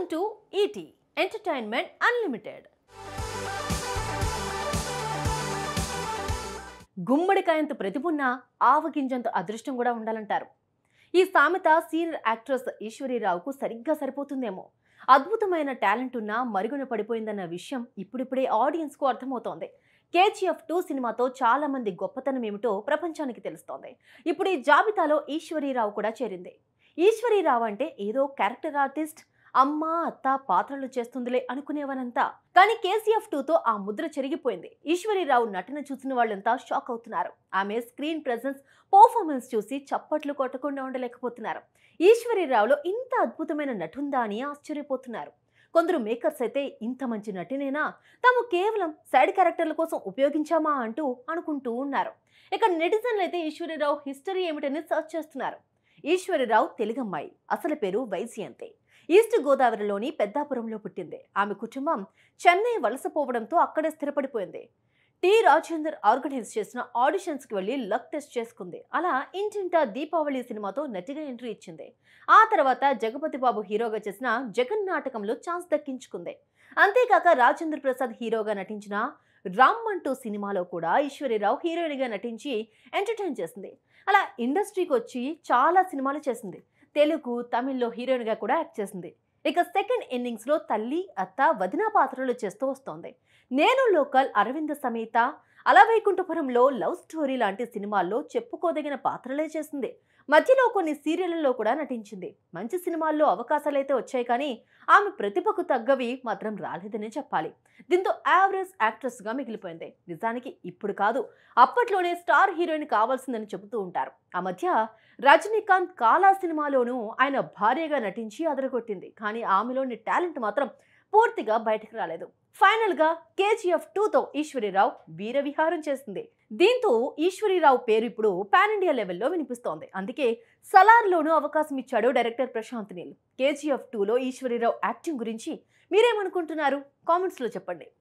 to ET entertainment unlimited గుమ్మడికాయంత ప్రతిభున్న ఆవగింజంత అదృష్టం కూడా ఉండాలంటారు ఈ సామెత సీనియర్ యాక్ట్రెస్ ఈశ్వరీరావుకు సరిగ్గా సరిపోతుందేమో అద్భుతమైన టాలెంట్ ఉన్న మరుగున పడిపోయిందన్న విషయం ఇప్పుడిప్పుడే ఆడియన్స్కు అర్థమవుతోంది కేజీఎఫ్ టూ సినిమాతో చాలా మంది గొప్పతనం ఏమిటో ప్రపంచానికి తెలుస్తోంది ఇప్పుడు ఈ జాబితాలో ఈశ్వరీరావు కూడా చేరింది ఈశ్వరీరావు అంటే ఏదో క్యారెక్టర్ ఆర్టిస్ట్ అమ్మ అత్త పాత్రలు చేస్తుందిలే అనుకునేవనంతా కానీ కేసీఎఫ్ టూతో ఆ ముద్ర చెరిగిపోయింది ఈశ్వరీరావు నటన చూసిన వాళ్ళంతా షాక్ అవుతున్నారు ఆమె స్క్రీన్ ప్రెజెన్స్ పర్ఫార్మెన్స్ చూసి చప్పట్లు కొట్టకుండా ఉండలేకపోతున్నారు ఈశ్వరీరావులో ఇంత అద్భుతమైన నటుందా అని ఆశ్చర్యపోతున్నారు కొందరు మేకర్స్ అయితే ఇంత మంచి నటినేనా తాము కేవలం సైడ్ క్యారెక్టర్ల కోసం ఉపయోగించామా అంటూ అనుకుంటూ ఉన్నారు ఇక నెటిజన్లు అయితే ఈశ్వరీరావు హిస్టరీ ఏమిటని సర్చ్ చేస్తున్నారు ఈశ్వరీరావు తెలుగమ్మాయి అసలు పేరు వైజయంతి ఈస్ట్ గోదావరిలోని పెద్దాపురంలో పుట్టింది ఆమె కుటుంబం చెన్నై వలసపోవడంతో అక్కడే స్థిరపడిపోయింది టి రాజేందర్ ఆర్గనైజ్ చేసిన ఆడిషన్స్కి వెళ్ళి లక్ టెస్ట్ చేసుకుంది అలా ఇంటింటా దీపావళి సినిమాతో నటిగా ఎంట్రీ ఇచ్చింది ఆ తర్వాత జగపతి బాబు హీరోగా చేసిన జగన్ నాటకంలో ఛాన్స్ దక్కించుకుంది అంతేకాక రాజేంద్ర ప్రసాద్ హీరోగా నటించిన రామ్ అంటూ సినిమాలో కూడా ఈశ్వరీరావు హీరోయిన్గా నటించి ఎంటర్టైన్ చేసింది అలా ఇండస్ట్రీకి వచ్చి చాలా సినిమాలు చేసింది తెలుగు తమిళ్లో హీరోయిన్గా కూడా యాక్ట్ చేసింది ఇక సెకండ్ ఇన్నింగ్స్లో తల్లి అత్త వదిన పాత్రలు చేస్తూ వస్తోంది నేను లోకల్ అరవింద సమేత అలవైకుంఠపురంలో లవ్ స్టోరీ లాంటి సినిమాల్లో చెప్పుకోదగిన పాత్రలే చేసింది మధ్యలో కొన్ని సీరియళ్లలో కూడా నటించింది మంచి సినిమాల్లో అవకాశాలైతే వచ్చాయి కానీ ఆమె ప్రతిభకు తగ్గవి మాత్రం రాలేదనే చెప్పాలి దీంతో యావరేజ్ యాక్ట్రెస్గా మిగిలిపోయింది నిజానికి ఇప్పుడు కాదు అప్పట్లోనే స్టార్ హీరోయిన్ కావాల్సిందని చెబుతూ ఉంటారు ఆ మధ్య రజనీకాంత్ కాలా సినిమాలోనూ ఆయన భార్యగా నటించి అదరగొట్టింది కానీ ఆమెలోని టాలెంట్ మాత్రం పూర్తిగా బయటకు రాలేదు ఫైనల్ గా కేజీఎఫ్ టూతో ఈశ్వరీరావు వీర విహారం చేసింది దీంతో ఈశ్వరీరావు పేరు ఇప్పుడు పాన్ ఇండియా లెవెల్లో వినిపిస్తోంది అందుకే సలార్లోనూ అవకాశం ఇచ్చాడు డైరెక్టర్ ప్రశాంత్ నీల్ కేజీఎఫ్ టూలో ఈశ్వరీరావు యాక్టింగ్ గురించి మీరేమనుకుంటున్నారు కామెంట్స్లో చెప్పండి